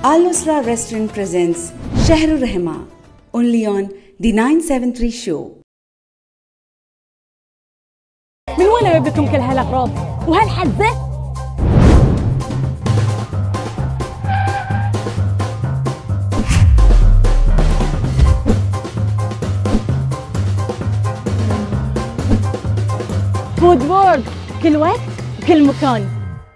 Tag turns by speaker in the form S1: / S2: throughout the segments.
S1: Al Nusra Restaurant presents Shahrul Rahma only on the 973 show.
S2: من وين جايب لكم كل هالاغراض وهالحزه فود وورد كل وقت كل مكان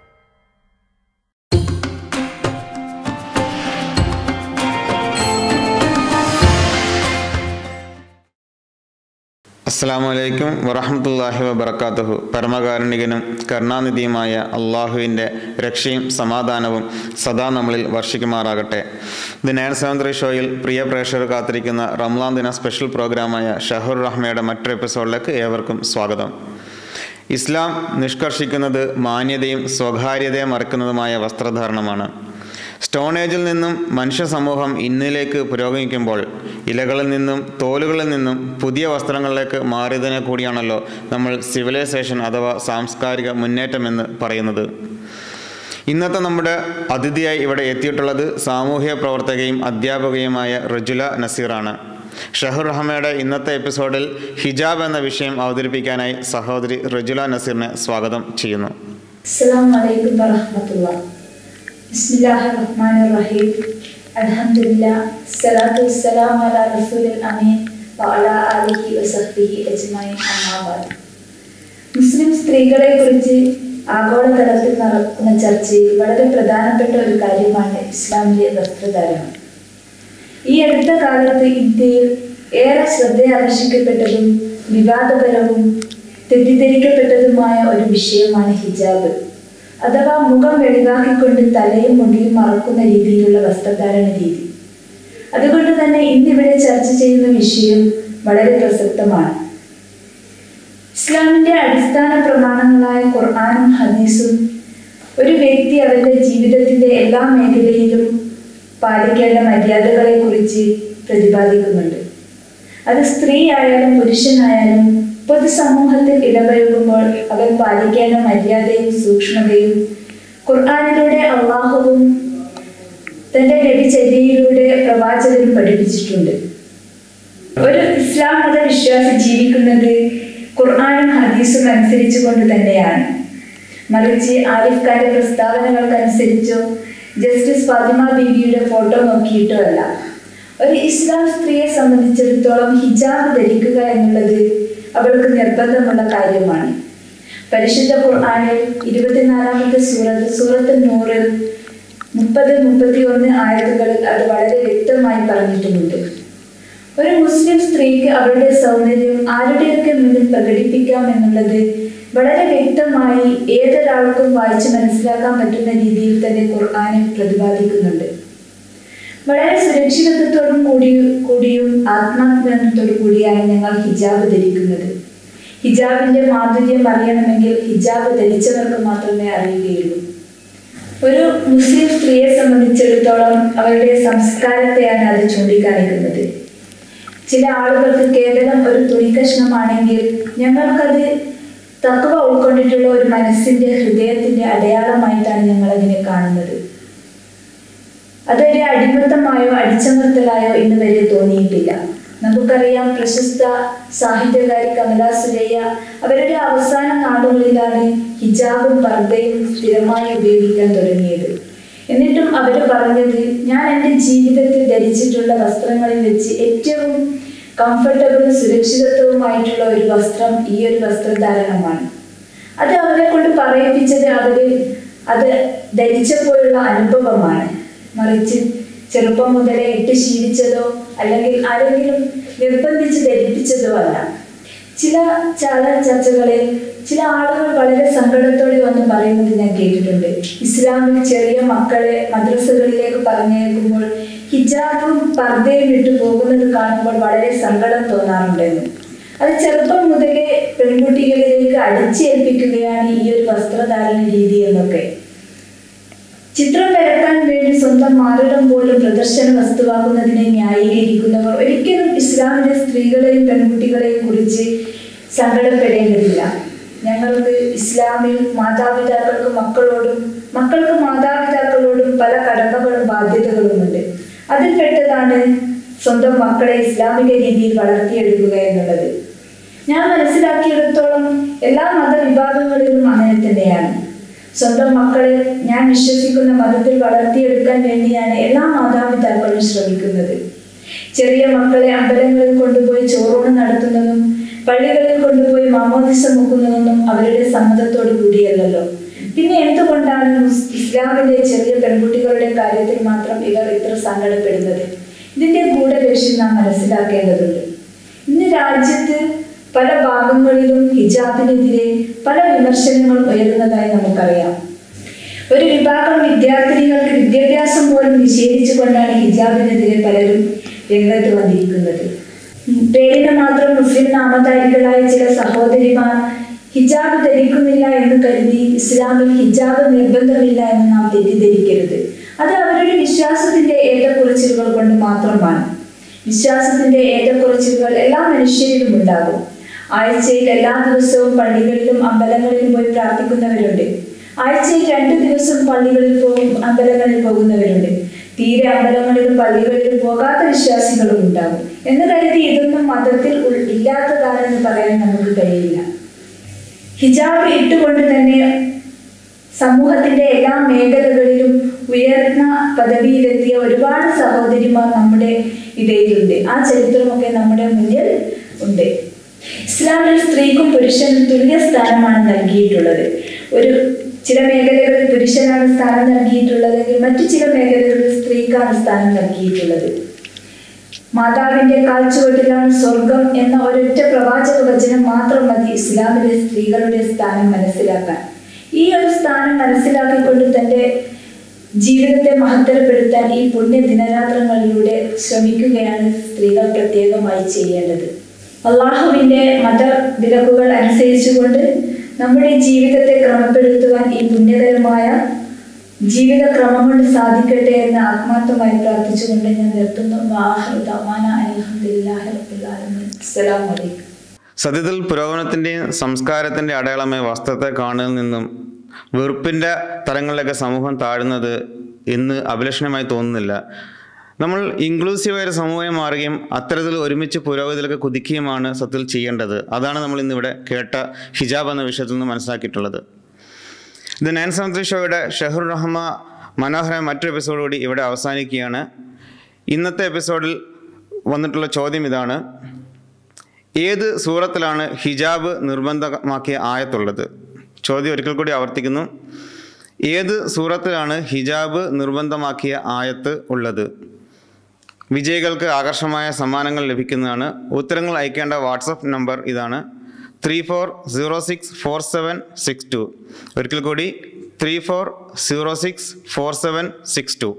S3: അസ്സാം വലൈക്കും വറഹമത്തല്ലാഹി വബർക്കാത്തുഹു പരമകാരുണികനും കരുണാനിധിയുമായ അള്ളാഹുവിൻ്റെ രക്ഷയും സമാധാനവും സദാ നമ്മളിൽ വർഷിക്കുമാറാകട്ടെ ദി നയൻ സെവൻ ത്രീ ഷോയിൽ പ്രിയ പ്രേക്ഷകർ കാത്തിരിക്കുന്ന റംലാൻ ദിന സ്പെഷ്യൽ പ്രോഗ്രാമായ ഷഹുർ റഹ്മയുടെ മറ്റൊരു എപ്പിസോഡിലേക്ക് ഏവർക്കും സ്വാഗതം ഇസ്ലാം നിഷ്കർഷിക്കുന്നത് മാന്യതയും സ്വകാര്യതയും മറക്കുന്നതുമായ വസ്ത്രധാരണമാണ് സ്റ്റോൺ ഏജിൽ നിന്നും മനുഷ്യ സമൂഹം ഇന്നിലേക്ക് പുരോഗമിക്കുമ്പോൾ ഇലകളിൽ നിന്നും തോലുകളിൽ നിന്നും പുതിയ വസ്ത്രങ്ങളിലേക്ക് മാറിയതിനെ കൂടിയാണല്ലോ നമ്മൾ സിവിലൈസേഷൻ അഥവാ സാംസ്കാരിക മുന്നേറ്റം എന്ന് പറയുന്നത് ഇന്നത്തെ നമ്മുടെ അതിഥിയായി ഇവിടെ എത്തിയിട്ടുള്ളത് സാമൂഹ്യ പ്രവർത്തകയും അധ്യാപകയുമായ റജുല നസീറാണ് ഷഹുർ റഹ്മയുടെ ഇന്നത്തെ എപ്പിസോഡിൽ ഹിജാബ് എന്ന വിഷയം അവതരിപ്പിക്കാനായി സഹോദരി റജുല നസീറിനെ സ്വാഗതം ചെയ്യുന്നു
S4: السلام عليكم ورحمة الله بسم الله الرحمن الرحيم الحمد لله الصلاة والسلام على رسول الأمين وعلى آله وصحبه أجمعين أما بعد മുസ്ലിം സ്ത്രീകളെ കുറിച്ച് ആഗോളതലത്തിൽ നടക്കുന്ന ചർച്ചയിൽ വളരെ പ്രധാനപ്പെട്ട ഒരു കാര്യമാണ് ഇസ്ലാമിലെ വസ്ത്രധാരണം ഈ അടുത്ത കാലത്ത് ഇന്ത്യയിൽ ഏറെ ശ്രദ്ധയാകർഷിക്കപ്പെട്ടതും വിവാദപരവും തെറ്റിദ്ധരിക്കപ്പെട്ടതുമായ ഒരു വിഷയമാണ് ഹിജാബ് അഥവാ മുഖം വെളിവാക്കിക്കൊണ്ട് തലയും മുടിയും മറക്കുന്ന രീതിയിലുള്ള വസ്ത്രധാരണ രീതി അതുകൊണ്ട് തന്നെ ഇന്നിവിടെ ചർച്ച ചെയ്യുന്ന വിഷയം വളരെ പ്രസക്തമാണ് ഇസ്ലാമിന്റെ അടിസ്ഥാന പ്രമാണങ്ങളായ ഖുർആാനും ഹദീസും ഒരു വ്യക്തി അവരുടെ ജീവിതത്തിന്റെ എല്ലാ മേഖലയിലും പാലിക്കേണ്ട മര്യാദകളെ കുറിച്ച് പ്രതിപാദിക്കുന്നുണ്ട് അത് സ്ത്രീ ആയാലും പുരുഷനായാലും പൊതുസമൂഹത്തിൽ ഇടപഴകുമ്പോൾ അവർ പാലിക്കേണ്ട മര്യാദയും സൂക്ഷ്മതയും ഖുർആാനിലൂടെ അള്ളാഹുവും തന്റെ രവിചര്യയിലൂടെ പ്രവാചകരും പഠിപ്പിച്ചിട്ടുണ്ട് ഒരു ഇസ്ലാം മത വിശ്വാസി ജീവിക്കുന്നത് ഖുർആാനും ഹദീസും അനുസരിച്ചു കൊണ്ട് തന്നെയാണ് മറിച്ച് ആരിഫ് ഖാന്റെ പ്രസ്താവനകൾക്കനുസരിച്ചോ ജസ്റ്റിസ് ഫാത്തിമ ബീവിയുടെ ഫോട്ടോ നോക്കിയിട്ടോ അല്ല ഒരു ഇസ്ലാം സ്ത്രീയെ സംബന്ധിച്ചിടത്തോളം ഹിജാബ് ധരിക്കുക എന്നുള്ളത് അവൾക്ക് നിർബന്ധമുള്ള കാര്യമാണ് പരിശുദ്ധ ഖുർആാനിൽ ഇരുപത്തിനാലാമത്തെ സൂറത്ത് സൂറത്ത് നൂറിൽ മുപ്പത് മുപ്പത്തി ഒന്ന് ആയത്തുകളിൽ അത് വളരെ വ്യക്തമായി പറഞ്ഞിട്ടുമുണ്ട് ഒരു മുസ്ലിം സ്ത്രീക്ക് അവരുടെ സൗന്ദര്യം ആരുടെയൊക്കെ മുന്നിൽ പ്രകടിപ്പിക്കാം എന്നുള്ളത് വളരെ വ്യക്തമായി ഏതൊരാൾക്കും വായിച്ച് മനസ്സിലാക്കാൻ പറ്റുന്ന രീതിയിൽ തന്നെ ഖുർആാനിൽ പ്രതിപാദിക്കുന്നുണ്ട് വളരെ സുരക്ഷിതത്വത്തോടും കൂടി കൂടിയും ആത്മാഭിമാനത്തോടു കൂടിയാണ് ഞങ്ങൾ ഹിജാബ് ധരിക്കുന്നത് ഹിജാബിന്റെ മാധുര്യം അറിയണമെങ്കിൽ ഹിജാബ് ധരിച്ചവർക്ക് മാത്രമേ അറിയുകയുള്ളൂ ഒരു മുസ്ലിം സ്ത്രീയെ സംബന്ധിച്ചിടത്തോളം അവരുടെ സംസ്കാരത്തെയാണ് അത് ചൂണ്ടിക്കാണിക്കുന്നത് ചില ആളുകൾക്ക് കേവലം ഒരു തുണിക്കഷ്ണമാണെങ്കിൽ ഞങ്ങൾക്കത് തക്കവ ഉൾക്കൊണ്ടിട്ടുള്ള ഒരു മനസ്സിന്റെ ഹൃദയത്തിന്റെ അടയാളമായിട്ടാണ് ഞങ്ങൾ അതിനെ കാണുന്നത് അതൊരു അടിമത്തമായോ അടിച്ചമർത്തലായോ ഇന്ന് വരെ തോന്നിയിട്ടില്ല നമുക്കറിയാം പ്രശസ്ത സാഹിത്യകാരി കമല സുരയ്യ അവരുടെ അവസാന നാളുകളിലാണ് ഹിജാബും പർദ്ദയും സ്ഥിരമായി ഉപയോഗിക്കാൻ തുടങ്ങിയത് എന്നിട്ടും അവർ പറഞ്ഞത് ഞാൻ എൻ്റെ ജീവിതത്തിൽ ധരിച്ചിട്ടുള്ള വസ്ത്രങ്ങളിൽ വെച്ച് ഏറ്റവും കംഫർട്ടബിളും സുരക്ഷിതത്വവുമായിട്ടുള്ള ഒരു വസ്ത്രം ഈ ഒരു വസ്ത്രധാരണമാണ് അത് അവരെ കൊണ്ട് പറയിപ്പിച്ചത് അവര് അത് ധരിച്ചപ്പോഴുള്ള അനുഭവമാണ് മറിച്ച് ചെറുപ്പം മുതലേ ഇട്ട് ശീലിച്ചതോ അല്ലെങ്കിൽ ആരെങ്കിലും നിർബന്ധിച്ച് ധരിപ്പിച്ചതോ അല്ല ചില ചാല ചർച്ചകളിൽ ചില ആളുകൾ വളരെ സങ്കടത്തോടെ വന്ന് പറയുന്നത് ഞാൻ കേട്ടിട്ടുണ്ട് ഇസ്ലാമിൽ ചെറിയ മക്കളെ മദ്രസകളിലേക്ക് പറഞ്ഞേക്കുമ്പോൾ ഹിജാബും പർദ്ദയും ഇട്ട് പോകുന്നത് കാണുമ്പോൾ വളരെ സങ്കടം തോന്നാറുണ്ടെന്ന് അത് ചെറുപ്പം മുതലേ പെൺകുട്ടികളിലേക്ക് അടിച്ചേൽപ്പിക്കുകയാണ് ഈ ഒരു വസ്ത്രധാരണ രീതി എന്നൊക്കെ ചിത്രം വരക്കാൻ വേണ്ടി സ്വന്തം മാറിടം പോലും പ്രദർശന വസ്തുവാക്കുന്നതിനെ ന്യായീകരിക്കുന്നവർ ഒരിക്കലും ഇസ്ലാമിലെ സ്ത്രീകളെയും പെൺകുട്ടികളെയും കുറിച്ച് സങ്കടപ്പെടേണ്ടതില്ല ഞങ്ങൾക്ക് ഇസ്ലാമിൽ മാതാപിതാക്കൾക്ക് മക്കളോടും മക്കൾക്ക് മാതാപിതാക്കളോടും പല കടമകളും ബാധ്യതകളുമുണ്ട് അതിൽപ്പെട്ടതാണ് സ്വന്തം മക്കളെ ഇസ്ലാമിക രീതിയിൽ വളർത്തിയെടുക്കുക എന്നുള്ളത് ഞാൻ മനസ്സിലാക്കിയിടത്തോളം എല്ലാ മതവിഭാഗങ്ങളിലും അങ്ങനെ തന്നെയാണ് സ്വന്തം മക്കളെ ഞാൻ വിശ്വസിക്കുന്ന മതത്തിൽ വളർത്തിയെടുക്കാൻ വേണ്ടിയാണ് എല്ലാ മാതാപിതാക്കളും ശ്രമിക്കുന്നത് ചെറിയ മക്കളെ അമ്പലങ്ങളിൽ കൊണ്ടുപോയി ചോറൂണ് നടത്തുന്നതും പള്ളികളിൽ കൊണ്ടുപോയി മാമോദിസ മുക്കുന്നതൊന്നും അവരുടെ സമ്മതത്തോടു കൂടിയല്ലല്ലോ പിന്നെ എന്തുകൊണ്ടാണ് മുസ് ഇസ്ലാമിലെ ചെറിയ പെൺകുട്ടികളുടെ കാര്യത്തിൽ മാത്രം ഇവർ ഇത്ര സങ്കടപ്പെടുന്നത് ഇതിന്റെ ഗൂഢലക്ഷ്യം നാം മനസ്സിലാക്കേണ്ടതുണ്ട് ഇന്ന് രാജ്യത്ത് പല ഭാഗങ്ങളിലും ഹിജാബിനെതിരെ പല വിമർശനങ്ങളും ഉയരുന്നതായി നമുക്കറിയാം ഒരു വിഭാഗം വിദ്യാർത്ഥിനികൾക്ക് വിദ്യാഭ്യാസം പോലും നിഷേധിച്ചുകൊണ്ടാണ് ഹിജാബിനെതിരെ പലരും രംഗത്ത് വന്നിരിക്കുന്നത് പേരിന് മാത്രം മുസ്ലിം നാമധാരികളായ ചില സഹോദരിമാർ ഹിജാബ് ധരിക്കുന്നില്ല എന്ന് കരുതി ഇസ്ലാമിൽ ഹിജാബ് നിർബന്ധമില്ല എന്ന് നാം തെറ്റിദ്ധരിക്കരുത് അത് അവരുടെ വിശ്വാസത്തിന്റെ ഏറ്റക്കുറച്ചിലുകൾ കൊണ്ട് മാത്രമാണ് വിശ്വാസത്തിന്റെ ഏറ്റക്കുറച്ചിലുകൾ എല്ലാ മനുഷ്യരിലും ഉണ്ടാകും ആഴ്ചയിൽ എല്ലാ ദിവസവും പള്ളികളിലും അമ്പലങ്ങളിലും പോയി പ്രാർത്ഥിക്കുന്നവരുണ്ട് ആഴ്ചയിൽ രണ്ടു ദിവസം പള്ളികളിൽ പോകും അമ്പലങ്ങളിൽ പോകുന്നവരുണ്ട് തീരെ അമ്പലങ്ങളിലും പള്ളികളിലും പോകാത്ത വിശ്വാസികളും ഉണ്ടാകും എന്ന് കരുതി ഇതൊന്നും മതത്തിൽ ഉൾ- ഇല്ലാത്തതാണെന്ന് പറയാൻ നമുക്ക് കഴിയില്ല ഹിജാബ് ഇട്ടുകൊണ്ട് തന്നെ സമൂഹത്തിന്റെ എല്ലാ മേഖലകളിലും ഉയർന്ന പദവിയിലെത്തിയ ഒരുപാട് സഹോദരിമാർ നമ്മുടെ ഇടയിലുണ്ട് ആ ചരിത്രമൊക്കെ നമ്മുടെ മുന്നിൽ ഉണ്ട് ഇസ്ലാമിൽ സ്ത്രീക്കും പുരുഷനും തുല്യ സ്ഥാനമാണ് നൽകിയിട്ടുള്ളത് ഒരു ചില മേഖലകളിൽ പുരുഷനാണ് സ്ഥാനം നൽകിയിട്ടുള്ളതെങ്കിൽ മറ്റു ചില മേഖലകളിൽ സ്ത്രീക്കാണ് സ്ഥാനം നൽകിയിട്ടുള്ളത് മാതാവിന്റെ കാൽച്ചുവട്ടിലാണ് സ്വർഗം എന്ന ഒരൊറ്റ പ്രവാചക വചനം മാത്രം മതി ഇസ്ലാമിലെ സ്ത്രീകളുടെ സ്ഥാനം മനസ്സിലാക്കാൻ ഈ ഒരു സ്ഥാനം മനസ്സിലാക്കിക്കൊണ്ട് തന്റെ ജീവിതത്തെ മഹത്തരപ്പെടുത്താൻ ഈ പുണ്യ ദിനരാത്രങ്ങളിലൂടെ ശ്രമിക്കുകയാണ് സ്ത്രീകൾ പ്രത്യേകമായി ചെയ്യേണ്ടത് അള്ളാഹുവിന്റെ മത വിലക്കുകൾ അനുസരിച്ചുകൊണ്ട് നമ്മുടെ ജീവിതത്തെ ക്രമപ്പെടുത്തുവാൻ ഈ പുണ്യകരമായ ജീവിതക്രമം കൊണ്ട് സാധിക്കട്ടെ എന്ന് ആത്മാർത്ഥമായി പ്രാർത്ഥിച്ചുകൊണ്ട് ഞാൻ നിർത്തുന്നു വാഹ് ദമാന അൽഹംദുലില്ലാഹി റബ്ബിൽ ആലമീൻ അസ്സലാമു അലൈക്കും
S3: സത്യത്തിൽ പുരോഗമനത്തിൻ്റെയും സംസ്കാരത്തിൻ്റെ അടയാളമായ വസ്ത്രത്തെ കാണുന്നതിൽ നിന്നും വെറുപ്പിൻ്റെ തലങ്ങളിലൊക്കെ സമൂഹം താഴുന്നത് ഇന്ന് അഭിലഷണമായി തോന്നുന്നില്ല നമ്മൾ ഇൻക്ലൂസീവായ ഒരു സമൂഹമായി മാറുകയും അത്തരത്തിൽ ഒരുമിച്ച് പുരോഗതിയിലൊക്കെ കുതിക്കുകയുമാണ് സത്യത്തിൽ ചെയ്യേണ്ടത് അതാണ് നമ്മൾ ഇന്നിവിടെ കേട്ട ഹിജാബ് എന്ന വിഷയത്തിൽ നിന്ന് മനസ്സിലാക്കിയിട്ടുള്ളത് ഇത് നയൻ സെവൻ ത്രീ ഷോയുടെ ഷെഹർ റഹ്മ മനോഹരമായ മറ്റൊരു എപ്പിസോഡ് കൂടി ഇവിടെ അവസാനിക്കുകയാണ് ഇന്നത്തെ എപ്പിസോഡിൽ വന്നിട്ടുള്ള ചോദ്യം ഇതാണ് ഏത് സൂറത്തിലാണ് ഹിജാബ് നിർബന്ധമാക്കിയ ആയത്തുള്ളത് ചോദ്യം ഒരിക്കൽ കൂടി ആവർത്തിക്കുന്നു ഏത് സൂറത്തിലാണ് ഹിജാബ് നിർബന്ധമാക്കിയ ആയത്ത് ഉള്ളത് വിജയികൾക്ക് ആകർഷമായ സമ്മാനങ്ങൾ ലഭിക്കുന്നതാണ് ഉത്തരങ്ങൾ അയക്കേണ്ട വാട്സപ്പ് നമ്പർ ഇതാണ് three four zero six four seven six two ഒരിക്കൽ കൂടി three four zero six four seven six two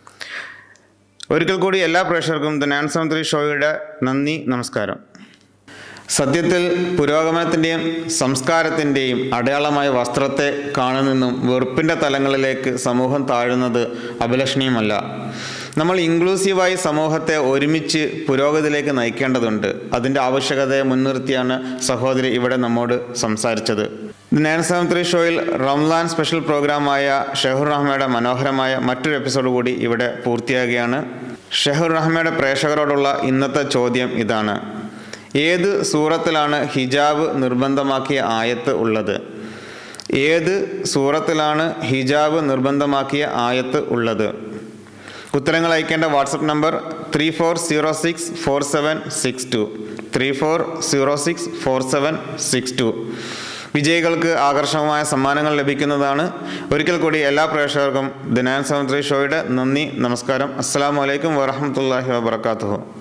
S3: ഒരിക്കൽ കൂടി എല്ലാ പ്രേക്ഷകർക്കും ദ നയൻ സെവൻ ത്രീ ഷോയുടെ നന്ദി നമസ്കാരം സത്യത്തിൽ പുരോഗമനത്തിൻ്റെയും സംസ്കാരത്തിൻ്റെയും അടയാളമായ വസ്ത്രത്തെ കാണുന്നെന്നും വെറുപ്പിൻ്റെ തലങ്ങളിലേക്ക് സമൂഹം താഴുന്നത് അഭിലഷണീയമല്ല നമ്മൾ ഇൻക്ലൂസീവായി സമൂഹത്തെ ഒരുമിച്ച് പുരോഗതിയിലേക്ക് നയിക്കേണ്ടതുണ്ട് അതിൻ്റെ ആവശ്യകതയെ മുൻനിർത്തിയാണ് സഹോദരി ഇവിടെ നമ്മോട് സംസാരിച്ചത് നയൻ സെവൻ ത്രീ ഷോയിൽ റംലാൻ സ്പെഷ്യൽ പ്രോഗ്രാമായ ഷെഹുർ റഹ്മയുടെ മനോഹരമായ മറ്റൊരു എപ്പിസോഡ് കൂടി ഇവിടെ പൂർത്തിയാകുകയാണ് ഷെഹുർ റഹ്മയുടെ പ്രേക്ഷകരോടുള്ള ഇന്നത്തെ ചോദ്യം ഇതാണ് ഏത് സൂറത്തിലാണ് ഹിജാബ് നിർബന്ധമാക്കിയ ആയത്ത് ഉള്ളത് ഏത് സൂറത്തിലാണ് ഹിജാബ് നിർബന്ധമാക്കിയ ആയത്ത് ഉള്ളത് ഉത്തരങ്ങൾ അയക്കേണ്ട WhatsApp number three four zero six four seven six two three four zero six four seven six two വിജയികൾക്ക് ആകർഷകമായ സമ്മാനങ്ങൾ ലഭിക്കുന്നതാണ് ഒരിക്കൽ കൂടി എല്ലാ പ്രേക്ഷകർക്കും ദിനാൻ സെവൻ ത്രീ ഷോയുടെ നന്ദി നമസ്കാരം അസ്സാം വലൈക്കും വറഹമത്തല്ലാഹി വാബർക്കാത്തു